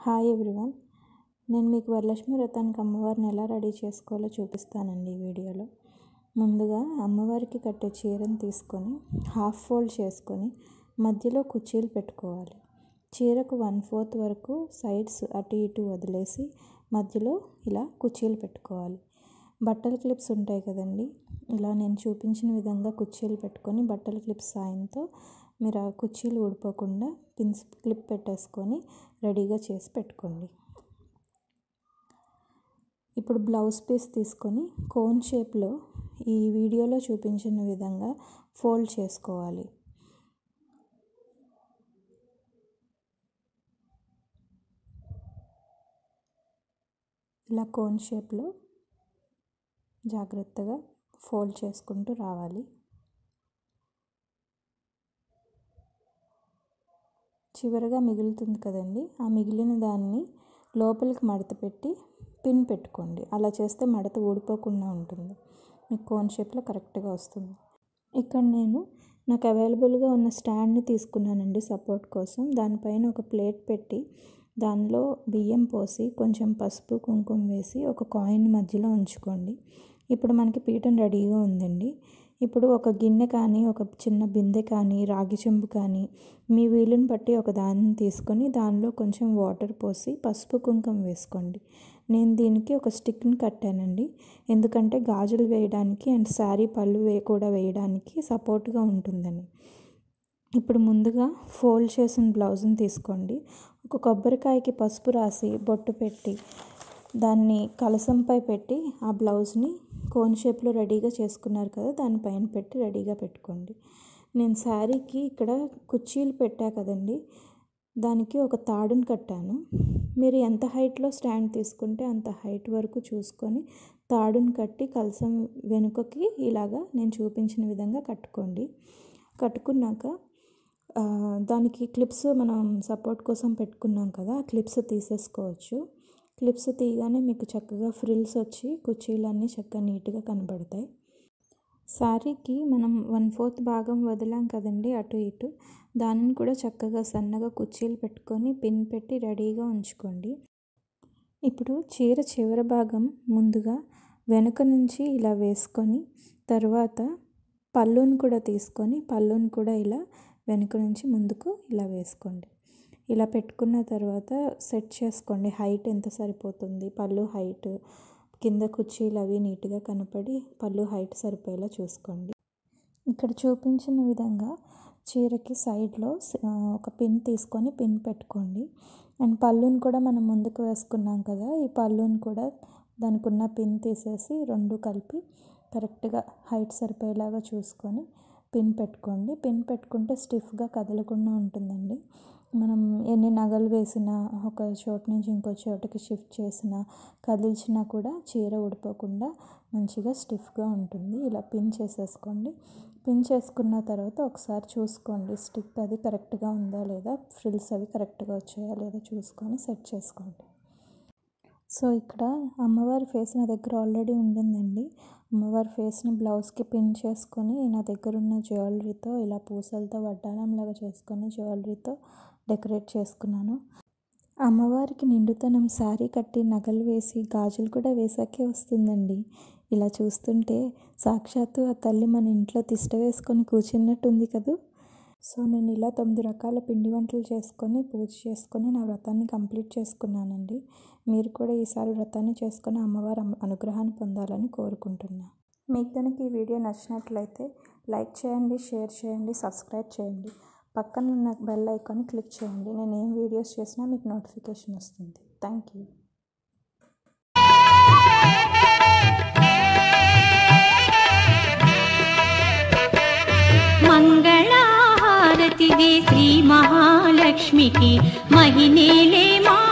hi everyone నేను మీకు వరలక్ష్మి వ్రతానికి అమ్మవారిని ఎలా రెడీ చేసుకోవాలో చూపిస్తానండి ఈ వీడియోలో ముందుగా అమ్మవారికి కట్టే చీరను తీసుకొని హాఫ్ ఫోల్డ్ చేసుకొని మధ్యలో కుర్చీలు పెట్టుకోవాలి చీరకు వన్ ఫోర్త్ వరకు సైడ్స్ అటు ఇటు వదిలేసి మధ్యలో ఇలా కుర్చీలు పెట్టుకోవాలి బట్టల క్లిప్స్ ఉంటాయి కదండి ఇలా నేను చూపించిన విధంగా కుర్చీలు పెట్టుకొని బట్టల క్లిప్స్ సాయంతో మీరు ఆ కుర్చీలు ఊడిపోకుండా పిన్స్ క్లిప్ పెట్టేసుకొని రెడీగా చేసి పెట్టుకోండి ఇప్పుడు బ్లౌజ్ పీస్ తీసుకొని కోన్ షేప్లో ఈ వీడియోలో చూపించిన విధంగా ఫోల్డ్ చేసుకోవాలి ఇలా కోన్ షేప్లో జాగ్రత్తగా ఫోల్డ్ చేసుకుంటూ రావాలి చివరగా మిగులుతుంది కదండి ఆ మిగిలిన దాన్ని లోపలికి మడత పెట్టి పిన్ పెట్టుకోండి అలా చేస్తే మడత ఊడిపోకుండా ఉంటుంది మీకు కోన్ షేప్లో కరెక్ట్గా వస్తుంది ఇక్కడ నేను నాకు అవైలబుల్గా ఉన్న స్టాండ్ని తీసుకున్నానండి సపోర్ట్ కోసం దానిపైన ఒక ప్లేట్ పెట్టి దానిలో బియ్యం పోసి కొంచెం పసుపు కుంకుమ వేసి ఒక కాయిన్ మధ్యలో ఉంచుకోండి ఇప్పుడు మనకి పీఠం రెడీగా ఉందండి ఇప్పుడు ఒక గిన్నె కానీ ఒక చిన్న బిందె కానీ రాగి చెంబు కానీ మీ వీలుని బట్టి ఒక దాన్ని తీసుకొని దానిలో కొంచెం వాటర్ పోసి పసుపు కుంకుమ వేసుకోండి నేను దీనికి ఒక స్టిక్ని కట్టానండి ఎందుకంటే గాజులు వేయడానికి అండ్ శారీ పళ్ళు వే కూడా వేయడానికి సపోర్ట్గా ఉంటుందని ఇప్పుడు ముందుగా ఫోల్డ్ చేసిన బ్లౌజ్ని తీసుకోండి ఒక కొబ్బరికాయకి పసుపు రాసి బొట్టు పెట్టి దాన్ని కలసంపై పెట్టి ఆ బ్లౌజ్ని కోన్ షేప్లో రెడీగా చేసుకున్నారు కదా దానిపైన పెట్టి రెడీగా పెట్టుకోండి నేను శారీకి ఇక్కడ కుర్చీలు పెట్టా కదండి దానికి ఒక తాడుని కట్టాను మీరు ఎంత హైట్లో స్టాండ్ తీసుకుంటే అంత హైట్ వరకు చూసుకొని తాడుని కట్టి కలసం వెనుకకి ఇలాగా నేను చూపించిన విధంగా కట్టుకోండి కట్టుకున్నాక దానికి క్లిప్స్ మనం సపోర్ట్ కోసం పెట్టుకున్నాం కదా ఆ క్లిప్స్ తీసేసుకోవచ్చు క్లిప్స్ తీయగానే మీకు చక్కగా ఫ్రిల్స్ వచ్చి కుర్చీలన్నీ చక్కగా నీట్గా కనబడతాయి శారీకి మనం వన్ ఫోర్త్ భాగం వదిలాం కదండి అటు ఇటు దానిని కూడా చక్కగా సన్నగా కుర్చీలు పెట్టుకొని పిన్ పెట్టి రెడీగా ఉంచుకోండి ఇప్పుడు చీర చివరి భాగం ముందుగా వెనుక నుంచి ఇలా వేసుకొని తర్వాత పళ్ళుని కూడా తీసుకొని పళ్ళుని కూడా ఇలా వెనుక నుంచి ముందుకు ఇలా వేసుకోండి ఇలా పెట్టుకున్న తర్వాత సెట్ చేసుకోండి హైట్ ఎంత సరిపోతుంది పళ్ళు హైట్ కింద కుర్చీలు అవి నీట్గా కనపడి పళ్ళు హైట్ సరిపోయేలా చూసుకోండి ఇక్కడ చూపించిన విధంగా చీరకి సైడ్లో ఒక పిన్ తీసుకొని పిన్ పెట్టుకోండి అండ్ పళ్ళుని కూడా మనం ముందుకు వేసుకున్నాం కదా ఈ పళ్ళుని కూడా దానికి ఉన్న పిన్ తీసేసి రెండు కలిపి కరెక్ట్గా హైట్ సరిపోయేలాగా చూసుకొని పిన్ పెట్టుకోండి పిన్ పెట్టుకుంటే స్టిఫ్గా కదలకుండా ఉంటుందండి మనం ఎన్ని నగలు వేసినా ఒక చోటు నుంచి ఇంకో చోటుకి షిఫ్ట్ చేసినా కదిల్చినా కూడా చీర ఊడిపోకుండా మంచిగా స్టిఫ్గా ఉంటుంది ఇలా పిన్ చేసేసుకోండి పిన్ చేసుకున్న తర్వాత ఒకసారి చూసుకోండి స్టిక్ అది కరెక్ట్గా ఉందా లేదా ఫ్రిల్స్ అవి కరెక్ట్గా వచ్చాయా లేదా చూసుకొని సెట్ చేసుకోండి సో ఇక్కడ అమ్మవారి ఫేస్ నా దగ్గర ఆల్రెడీ ఉండిందండి అమ్మవారి ఫేస్ని బ్లౌజ్కి పిన్ చేసుకొని నా దగ్గర ఉన్న జ్యువెలరీతో ఇలా పూసలతో వడ్డానంలాగా చేసుకొని జ్యువెలరీతో డెకరేట్ చేసుకున్నాను అమ్మవారికి నిండుతనం శారీ కట్టి నగలు వేసి గాజులు కూడా వేసాకే వస్తుందండి ఇలా చూస్తుంటే సాక్షాత్తు ఆ తల్లి మన ఇంట్లో తిష్ట వేసుకొని కూర్చున్నట్టుంది కదూ సో నేను ఇలా తొమ్మిది రకాల పిండి వంటలు చేసుకొని పూజ చేసుకొని నా వ్రతాన్ని కంప్లీట్ చేసుకున్నానండి మీరు కూడా ఈసారి వ్రతాన్ని చేసుకొని అమ్మవారి అనుగ్రహాన్ని పొందాలని కోరుకుంటున్నా మీకు కనుక ఈ వీడియో నచ్చినట్లయితే లైక్ చేయండి షేర్ చేయండి సబ్స్క్రైబ్ చేయండి పక్కన ఉన్న బెల్ ఐకాన్ క్లిక్ చేయండి నేను ఏం వీడియోస్ చేసినా మీకు నోటిఫికేషన్ వస్తుంది థ్యాంక్ యూ మంగళహారతిది శ్రీ మహాలక్ష్మికి మహినేలే మా